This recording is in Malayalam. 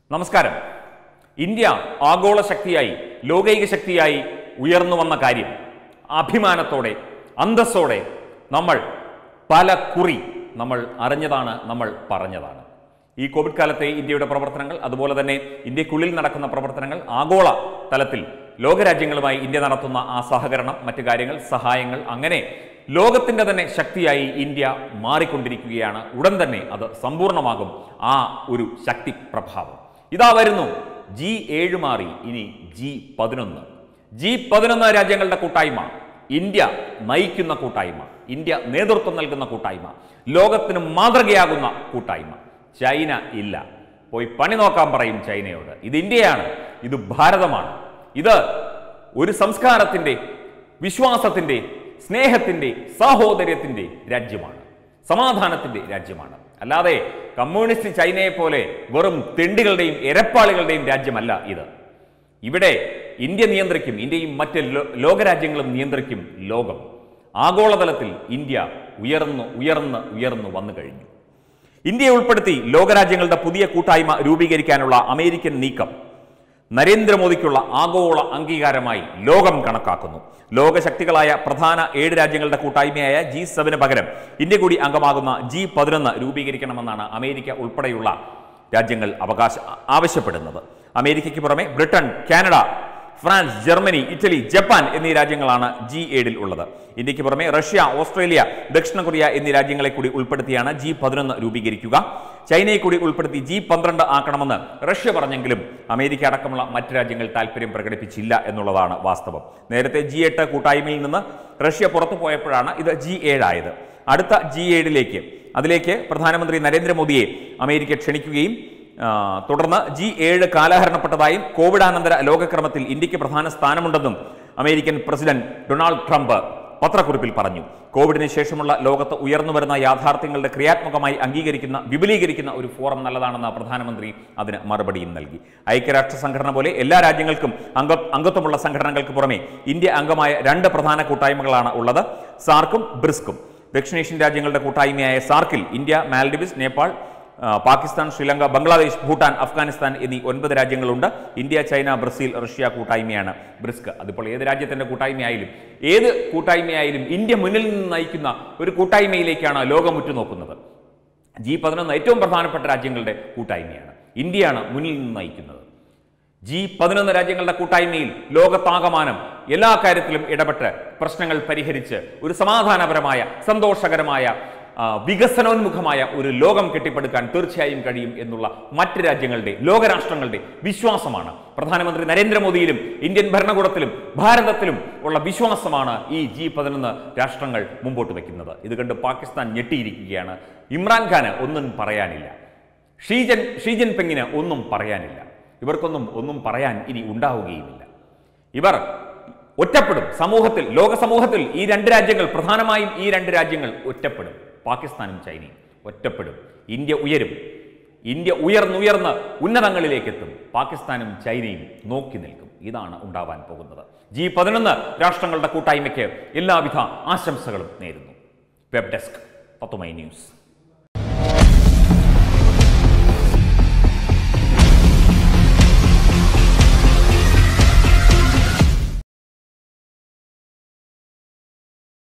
നമസ്കാരം ഇന്ത്യ ആഗോള ശക്തിയായി ലോകൈക ശക്തിയായി ഉയർന്നു വന്ന കാര്യം അഭിമാനത്തോടെ അന്തസ്സോടെ നമ്മൾ പല കുറി നമ്മൾ അറിഞ്ഞതാണ് നമ്മൾ പറഞ്ഞതാണ് ഈ കോവിഡ് കാലത്തെ ഇന്ത്യയുടെ പ്രവർത്തനങ്ങൾ അതുപോലെ തന്നെ ഇന്ത്യക്കുള്ളിൽ നടക്കുന്ന പ്രവർത്തനങ്ങൾ ആഗോള തലത്തിൽ ലോകരാജ്യങ്ങളുമായി ഇന്ത്യ നടത്തുന്ന ആ സഹകരണം മറ്റു കാര്യങ്ങൾ സഹായങ്ങൾ അങ്ങനെ ലോകത്തിന്റെ തന്നെ ശക്തിയായി ഇന്ത്യ മാറിക്കൊണ്ടിരിക്കുകയാണ് ഉടൻ തന്നെ അത് സമ്പൂർണ്ണമാകും ആ ഒരു ശക്തി പ്രഭാവം ഇതാ വരുന്നു ജി ഏഴ് മാറി ഇനി ജി പതിനൊന്ന് ജി പതിനൊന്ന് രാജ്യങ്ങളുടെ കൂട്ടായ്മ ഇന്ത്യ നയിക്കുന്ന കൂട്ടായ്മ ഇന്ത്യ നേതൃത്വം നൽകുന്ന കൂട്ടായ്മ ലോകത്തിന് മാതൃകയാകുന്ന കൂട്ടായ്മ ചൈന ഇല്ല പോയി പണി നോക്കാൻ പറയും ചൈനയോട് ഇത് ഇന്ത്യയാണ് ഇത് ഭാരതമാണ് ഇത് ഒരു സംസ്കാരത്തിന്റെ വിശ്വാസത്തിന്റെ സ്നേഹത്തിന്റെ സാഹോദര്യത്തിന്റെ രാജ്യമാണ് സമാധാനത്തിന്റെ രാജ്യമാണ് അല്ലാതെ കമ്മ്യൂണിസ്റ്റ് ചൈനയെ പോലെ വെറും തെണ്ടികളുടെയും എരപ്പാളികളുടെയും രാജ്യമല്ല ഇത് ഇവിടെ ഇന്ത്യ നിയന്ത്രിക്കും ഇന്ത്യയും മറ്റ് ലോ- ലോകരാജ്യങ്ങളും നിയന്ത്രിക്കും ലോകം ആഗോളതലത്തിൽ ഇന്ത്യ ഉയർന്നു ഉയർന്ന് ഉയർന്നു വന്നു കഴിഞ്ഞു ഇന്ത്യയെ ഉൾപ്പെടുത്തി ലോകരാജ്യങ്ങളുടെ പുതിയ കൂട്ടായ്മ രൂപീകരിക്കാനുള്ള അമേരിക്കൻ നീക്കം നരേന്ദ്രമോദിക്കുള്ള ആഗോള അംഗീകാരമായി ലോകം കണക്കാക്കുന്നു ലോകശക്തികളായ പ്രധാന ഏഴ് രാജ്യങ്ങളുടെ കൂട്ടായ്മയായ ജി സെവന് പകരം ഇന്ത്യ കൂടി അംഗമാകുന്ന ജി പതിനൊന്ന് രൂപീകരിക്കണമെന്നാണ് അമേരിക്ക ഉൾപ്പെടെയുള്ള രാജ്യങ്ങൾ അവകാശ ആവശ്യപ്പെടുന്നത് അമേരിക്കയ്ക്ക് പുറമെ Britain Canada France Germany Italy Japan എന്നീ രാജ്യങ്ങളാണ് ജി ഏഴിൽ ഉള്ളത് ഇന്ത്യക്ക് പുറമെ റഷ്യ ഓസ്ട്രേലിയ ദക്ഷിണ കൊറിയ എന്നീ രാജ്യങ്ങളെ കൂടി ഉൾപ്പെടുത്തിയാണ് ജി പതിനൊന്ന് രൂപീകരിക്കുക ചൈനയെ കൂടി ഉൾപ്പെടുത്തി ജി പന്ത്രണ്ട് ആക്കണമെന്ന് റഷ്യ പറഞ്ഞെങ്കിലും അമേരിക്ക അടക്കമുള്ള മറ്റ് രാജ്യങ്ങൾ താല്പര്യം പ്രകടിപ്പിച്ചില്ല എന്നുള്ളതാണ് വാസ്തവം നേരത്തെ ജി എട്ട് കൂട്ടായ്മയിൽ നിന്ന് റഷ്യ പുറത്തു പോയപ്പോഴാണ് ഇത് ജി ഏഴായത് അടുത്ത ജി ഏഴിലേക്ക് അതിലേക്ക് പ്രധാനമന്ത്രി നരേന്ദ്രമോദിയെ അമേരിക്ക ക്ഷണിക്കുകയും ആ, തുടർന്ന് ജി ഏഴ് കാലഹരണപ്പെട്ടതായും കോവിഡാനന്തര ലോകക്രമത്തിൽ ഇന്ത്യക്ക് പ്രധാന സ്ഥാനമുണ്ടെന്നും അമേരിക്കൻ പ്രസിഡന്റ് ഡൊണാൾഡ് ട്രംപ് പത്രക്കുറിപ്പിൽ പറഞ്ഞു കോവിഡിന് ശേഷമുള്ള ലോകത്ത് ഉയർന്നു വരുന്ന യാഥാർത്ഥ്യങ്ങളുടെ ക്രിയാത്മകമായി അംഗീകരിക്കുന്ന വിപുലീകരിക്കുന്ന ഒരു ഫോറം നല്ലതാണെന്ന് പ്രധാനമന്ത്രി അതിന് മറുപടിയും നൽകി ഐക്യരാഷ്ട്ര സംഘടന പോലെ എല്ലാ രാജ്യങ്ങൾക്കും അംഗ അംഗത്വമുള്ള സംഘടനകൾക്ക് പുറമെ ഇന്ത്യ അംഗമായ രണ്ട് പ്രധാന കൂട്ടായ്മകളാണ് ഉള്ളത് സാർക്കും ബ്രിസ്കും ദക്ഷിണേഷ്യൻ രാജ്യങ്ങളുടെ കൂട്ടായ്മയായ സാർക്കിൽ ഇന്ത്യ മാൽഡിവിസ് നേപ്പാൾ ആ, പാകിസ്ഥാൻ ശ്രീലങ്ക ബംഗ്ലാദേശ് ഭൂട്ടാൻ അഫ്ഗാനിസ്ഥാൻ എന്നീ ഒൻപത് രാജ്യങ്ങളുണ്ട് ഇന്ത്യ ചൈന ബ്രസീൽ റഷ്യ കൂട്ടായ്മയാണ് ബ്രിസ്ക് അതിപ്പോൾ ഏത് രാജ്യത്തിന്റെ കൂട്ടായ്മയായാലും ഏത് കൂട്ടായ്മയായാലും ഇന്ത്യ മുന്നിൽ നിന്ന് നയിക്കുന്ന ഒരു കൂട്ടായ്മയിലേക്കാണ് ലോകം ഉറ്റുനോക്കുന്നത് ജി പതിനൊന്ന് ഏറ്റവും പ്രധാനപ്പെട്ട രാജ്യങ്ങളുടെ കൂട്ടായ്മയാണ് ഇന്ത്യയാണ് മുന്നിൽ നിന്ന് നയിക്കുന്നത് ജി പതിനൊന്ന് രാജ്യങ്ങളുടെ കൂട്ടായ്മയിൽ ലോകത്താകമാനം എല്ലാ കാര്യത്തിലും ഇടപെട്ട് പ്രശ്നങ്ങൾ പരിഹരിച്ച് ഒരു സമാധാനപരമായ സന്തോഷകരമായ ആ, വികസനോന്മുഖമായ ഒരു ലോകം കെട്ടിപ്പടുക്കാൻ തീർച്ചയായും കഴിയും എന്നുള്ള മറ്റ് രാജ്യങ്ങളുടെ ലോകരാഷ്ട്രങ്ങളുടെ വിശ്വാസമാണ് പ്രധാനമന്ത്രി നരേന്ദ്രമോദിയിലും ഇന്ത്യൻ ഭരണകൂടത്തിലും ഭാരതത്തിലും ഉള്ള വിശ്വാസമാണ് ഈ ജി പതിനൊന്ന് രാഷ്ട്രങ്ങൾ മുമ്പോട്ട് വയ്ക്കുന്നത് ഇത് കണ്ട് പാകിസ്ഥാൻ ഞെട്ടിയിരിക്കുകയാണ് ഇമ്രാൻഖാന് ഒന്നും പറയാനില്ല ഷീജൻ ഷീജൻ പെങ്ങിന് ഒന്നും പറയാനില്ല ഇവർക്കൊന്നും ഒന്നും പറയാൻ ഇനി ഉണ്ടാവുകയുമില്ല ഇവർ ഒറ്റപ്പെടും സമൂഹത്തിൽ ലോക സമൂഹത്തിൽ ഈ രണ്ട് രാജ്യങ്ങൾ പ്രധാനമായും ഈ രണ്ട് രാജ്യങ്ങൾ ഒറ്റപ്പെടും പാകിസ്ഥാനും ചൈനയും ഒറ്റപ്പെടും ഇന്ത്യ ഉയരും ഇന്ത്യ ഉയർന്നുയർന്ന് ഉന്നതങ്ങളിലേക്ക് എത്തും പാകിസ്ഥാനും ചൈനയും നോക്കി നിൽക്കും ഇതാണ് ഉണ്ടാവാൻ പോകുന്നത് ജി പതിനൊന്ന് രാഷ്ട്രങ്ങളുടെ കൂട്ടായ്മയ്ക്ക് എല്ലാവിധ ആശംസകളും നേരുന്നു വെബ് ഡെസ്ക് തത്തുമൈ ന്യൂസ്